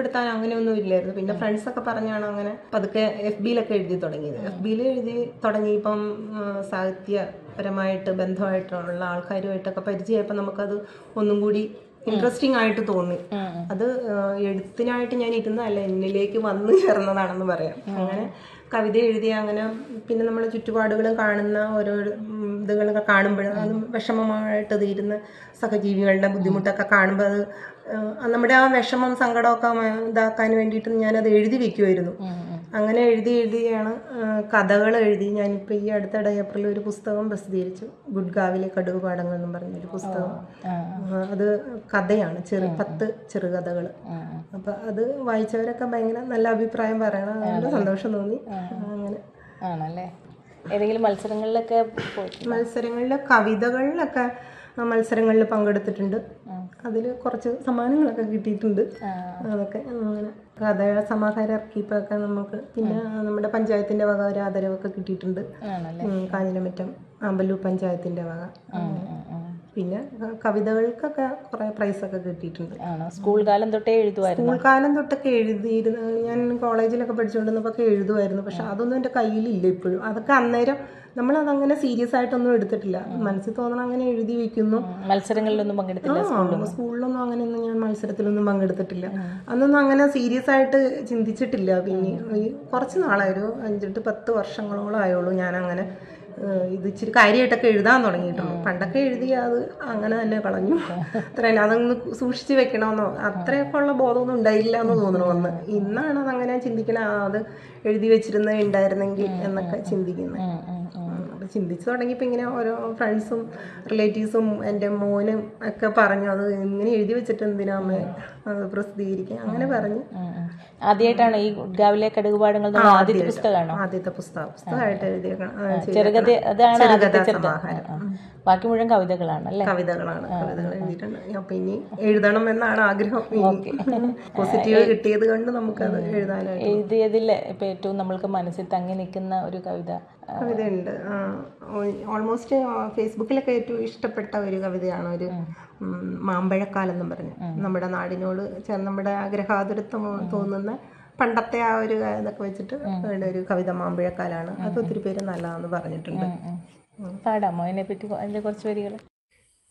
രേഖപ്പെടുത്താൻ അങ്ങനെയൊന്നും ഇല്ലായിരുന്നു പിന്നെ ഫ്രണ്ട്സ് ഒക്കെ പറഞ്ഞാണ് അങ്ങനെ പതുക്കെ എഫ് ബിയിലൊക്കെ എഴുതി തുടങ്ങിയത് എഫ് ബിയിൽ എഴുതി തുടങ്ങി ഇപ്പം ആ, സാഹിത്യപരമായിട്ട് ബന്ധമായിട്ടുള്ള ആൾക്കാരുമായിട്ടൊക്കെ പരിചയമായപ്പോൾ നമുക്കത് ഒന്നും കൂടി ഇൻട്രസ്റ്റിംഗ് ആയിട്ട് തോന്നി അത് ആ, എഴുത്തിനായിട്ട് ഞാൻ ഇരുന്നതല്ല എന്നിലേക്ക് വന്നു ചേർന്നതാണെന്ന് പറയാം അങ്ങനെ കവിത എഴുതി അങ്ങനെ പിന്നെ നമ്മുടെ ചുറ്റുപാടുകളും കാണുന്ന ഓരോ ഉം, ഇതുകളൊക്കെ കാണുമ്പോൾ അത് വിഷമമായിട്ട് തീരുന്ന സഹജീവികളുടെ ബുദ്ധിമുട്ടൊക്കെ കാണുമ്പോൾ അത് ആ, നമ്മുടെ ആ വിഷമം സങ്കടമൊക്കെ മ- ഇതാക്കാൻ വേണ്ടിയിട്ട് ഞാനത് എഴുതി വെക്കുമായിരുന്നു അങ്ങനെ എഴുതി എഴുതിയാണ് കഥകൾ എഴുതി ഞാനിപ്പോൾ ഈ അടുത്തിടെ ഏപ്രിൽ ഒരു പുസ്തകം പ്രസിദ്ധീകരിച്ചു ഗുഡ്ഗാവിലെ കടുക് പാടങ്ങൾ എന്നും പറഞ്ഞൊരു പുസ്തകം ആ, അത് കഥയാണ് ചെറു പത്ത് ചെറുകഥകൾ അപ്പം അത് വായിച്ചവരൊക്കെ ഭയങ്കര നല്ല അഭിപ്രായം പറയണം അതുകൊണ്ട് സന്തോഷം തോന്നി അങ്ങനെ ആണല്ലേ ഏതെങ്കിലും മത്സരങ്ങളിലൊക്കെ പോയിട്ടുണ്ട് മത്സരങ്ങളിൽ കവിതകളിലൊക്കെ ആ മത്സരങ്ങളിൽ പങ്കെടുത്തിട്ടുണ്ട് അതിൽ കുറച്ച് സമ്മാനങ്ങളൊക്കെ കിട്ടിയിട്ടുണ്ട് അതൊക്കെ അങ്ങനെ കഥ സമാഹാരം ഇറക്കിയപ്പോഴൊക്കെ നമുക്ക് പിന്നെ നമ്മുടെ പഞ്ചായത്തിന്റെ വക ഒരു ആദരവൊക്കെ കിട്ടിയിട്ടുണ്ട് ആണല്ലേ ഉം, കാഞ്ഞിരമറ്റം ആമ്പല്ലൂർ പഞ്ചായത്തിന്റെ വക അങ്ങനെ. പിന്നെ ക- കവിതകൾക്കൊക്കെ കുറെ പ്രൈസൊക്കെ കിട്ടിയിട്ടുണ്ട് ആണോ സ്കൂൾ കാലം തൊട്ടേ എഴുതുമായിരുന്നു സ്കൂൾ കാലം തൊട്ടൊക്കെ എഴുതിയിരുന്നു ഞാൻ കോളേജിലൊക്കെ പഠിച്ചുകൊണ്ടിരുന്നപ്പോൾ എഴുതുമായിരുന്നു പക്ഷെ അതൊന്നും എൻ്റെ കയ്യിലില്ല ഇപ്പോഴും അതൊക്കെ അന്നേരം നമ്മളതങ്ങനെ സീരിയസ് ആയിട്ടൊന്നും എടുത്തിട്ടില്ല മനസ്സിൽ തോന്നണം അങ്ങനെ എഴുതി വെക്കുന്നു മത്സരങ്ങളിലൊന്നും പങ്കെടുത്തില്ല ആ, സ്കൂളിലൊന്നും അങ്ങനെയൊന്നും ഞാൻ മത്സരത്തിലൊന്നും പങ്കെടുത്തിട്ടില്ല അന്നൊന്നും അങ്ങനെ സീരിയസ് ആയിട്ട് ചിന്തിച്ചിട്ടില്ല പിന്നെ ഈ കുറച്ച് നാളായി ഒരു അഞ്ചെട്ട് പത്ത് വർഷങ്ങളോളം ആയുള്ളൂ ഞാൻ അങ്ങനെ ഏഹ്, ഇത് ഇച്ചിരി കാര്യമായിട്ടൊക്കെ എഴുതാൻ തുടങ്ങിയിട്ടുള്ളൂ പണ്ടൊക്കെ എഴുതി അത് അങ്ങനെ തന്നെ കളഞ്ഞു അത്ര തന്നെ അതങ്ങ് സൂക്ഷിച്ച് വെക്കണമെന്നോ അത്രയൊക്കെ ഉള്ള ബോധമൊന്നും ഉണ്ടായില്ല എന്ന് തോന്നുന്നു വന്ന് ഇന്നാണ് അതങ്ങനെ ചിന്തിക്കണ ആ, അത് എഴുതി വെച്ചിരുന്നത് ഉണ്ടായിരുന്നെങ്കിൽ എന്നൊക്കെ ചിന്തിക്കുന്നത് അപ്പം ചിന്തിച്ചു തുടങ്ങിയപ്പോൾ ഇങ്ങനെ ഓരോ ഫ്രണ്ട്സും റിലേറ്റീവ്സും എൻ്റെ മോനും ഒക്കെ പറഞ്ഞു അത് ഇങ്ങനെ എഴുതി വെച്ചിട്ട് എന്തിനാ അമ്മേ അത് പ്രസിദ്ധീകരിക്കാൻ അങ്ങനെ പറഞ്ഞു ആദ്യമായിട്ടാണ് ഈ ഗാവിലെ കടുകുപാടങ്ങൾ എന്നുള്ള ആദ്യത്തെ പുസ്തകമാണോ ആദ്യത്തെ പുസ്തകം പുസ്തകമായിട്ട് എഴുതിയേക്കണം ആ, ചെയ്തേക്കണം. ചെറുകഥ അതാണ് ആദ്യത്തെ ചെറുകഥാ ചെറുകഥ സമാഹാരം. ആ, ആ. ബാക്കി മുഴുവൻ കവിതകളാണ് അല്ലേ കവിതകളാണ് കവിതകൾ എഴുതിയിട്ടുണ്ട് അപ്പൊ ഇനി എഴുതണം എന്നാണ് ആഗ്രഹം പോസിറ്റീവ് കിട്ടിയത് കൊണ്ട് നമുക്കത് എഴുതാനായിട്ട് എഴുതിയതിൽ ഇപ്പൊ ഏറ്റവും നമ്മൾക്ക് മനസ്സിൽ തങ്ങി നിൽക്കുന്ന ഒരു കവിത ആ, കവിതയുണ്ട് ഓൾമോസ്റ്റ് ഫേസ്ബുക്കിലൊക്കെ ഏറ്റവും ഇഷ്ടപ്പെട്ട ഒരു കവിതയാണ് ഒരു ഉം, മാമ്പഴക്കാലം എന്നും പറഞ്ഞ് നമ്മുടെ നാടിനോട് ചേർന്ന് നമ്മുടെ ആഗ്രഹാതുരത്വം തോന്നുന്ന പണ്ടത്തെ ആ ഒരു ഇതൊക്കെ വെച്ചിട്ട് ഉള്ള ഒരു കവിത മാമ്പഴക്കാലാണ് അത് ഒത്തിരി പേര് നല്ലതാണെന്ന് പറഞ്ഞിട്ടുണ്ട് പാടാമോ അതിനെ പറ്റി അതിന്റെ കുറച്ച് വരികൾ